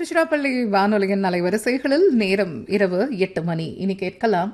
திருச்சிராப்பள்ளி வானொலியின் அலைவரிசைகளில் நேரம் இரவு எட்டு மணி இனி கேட்கலாம்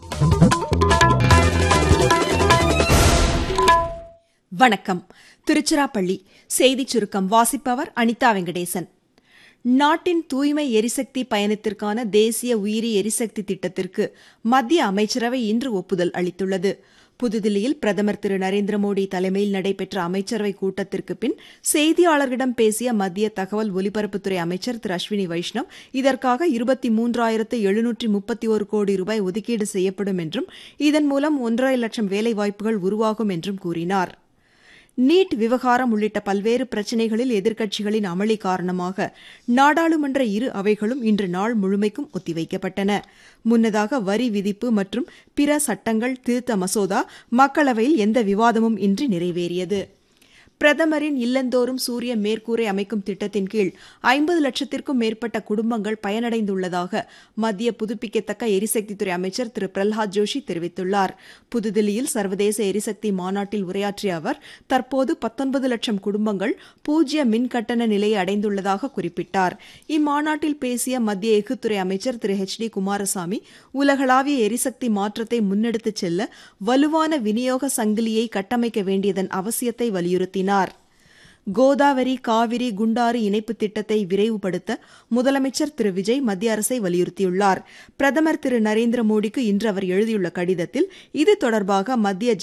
வணக்கம் திருச்சிராப்பள்ளி செய்திச் சுருக்கம் வாசிப்பவர் அனிதா வெங்கடேசன் நாட்டின் தூய்மை எரிசக்தி பயணத்திற்கான தேசிய உயிரி எரிசக்தி திட்டத்திற்கு மத்திய அமைச்சரவை இன்று ஒப்புதல் அளித்துள்ளது புதுதில்லியில் பிரதமர் திரு நரேந்திர மோடி தலைமையில் நடைபெற்ற அமைச்சரவை கூட்டத்திற்கு பின் செய்தியாளர்களிடம் பேசிய மத்திய தகவல் ஒலிபரப்புத்துறை அமைச்சர் திரு அஸ்வினி வைஷ்ணவ் இதற்காக இருபத்தி மூன்றாயிரத்து எழுநூற்றி முப்பத்தி ஒரு கோடி ரூபாய் ஒதுக்கீடு செய்யப்படும் என்றும் இதன் மூலம் ஒன்றரை லட்சம் வேலைவாய்ப்புகள் உருவாகும் என்றும் கூறினார் நீட் விவகாரம் உள்ளிட்ட பல்வேறு பிரச்சினைகளில் எதிர்க்கட்சிகளின் அமளி காரணமாக நாடாளுமன்ற இரு அவைகளும் இன்று நாள் முழுமைக்கும் ஒத்திவைக்கப்பட்டன முன்னதாக வரி விதிப்பு மற்றும் பிற சட்டங்கள் திருத்த மசோதா மக்களவையில் எந்த விவாதமும் இன்றி நிறைவேறியது பிரதமரின் இல்லந்தோறும் சூரிய மேற்கூரை அமைக்கும் திட்டத்தின் கீழ் ஐம்பது லட்சத்திற்கும் மேற்பட்ட குடும்பங்கள் பயனடைந்துள்ளதாக மத்திய புதுப்பிக்கத்தக்க எரிசக்தித்துறை அமைச்சர் திரு பிரல்ஹாத் ஜோஷி தெரிவித்துள்ளார் புதுதில்லியில் சர்வதேச எரிசக்தி மாநாட்டில் உரையாற்றிய அவர் தற்போது பத்தொன்பது லட்சம் குடும்பங்கள் பூஜ்ய மின் கட்டண நிலையை அடைந்துள்ளதாக குறிப்பிட்டார் இம்மாநாட்டில் பேசிய மத்திய எஃகுத்துறை அமைச்சர் திரு ஹெச் டி குமாரசாமி உலகளாவிய எரிசக்தி மாற்றத்தை முன்னெடுத்துச் செல்ல வலுவான விநியோக சங்கிலியை கட்டமைக்க வேண்டியதன் அவசியத்தை வலியுறுத்தினார் கூறினார் கோதாவரி காவிரி குண்டாறு இணைப்பு திட்டத்தை விரைவுபடுத்த முதலமைச்சர் திரு விஜய் மத்திய அரசை வலியுறுத்தியுள்ளார் பிரதமர் திரு நரேந்திர மோடிக்கு இன்று அவர் எழுதியுள்ள கடிதத்தில் இது தொடர்பாக மத்திய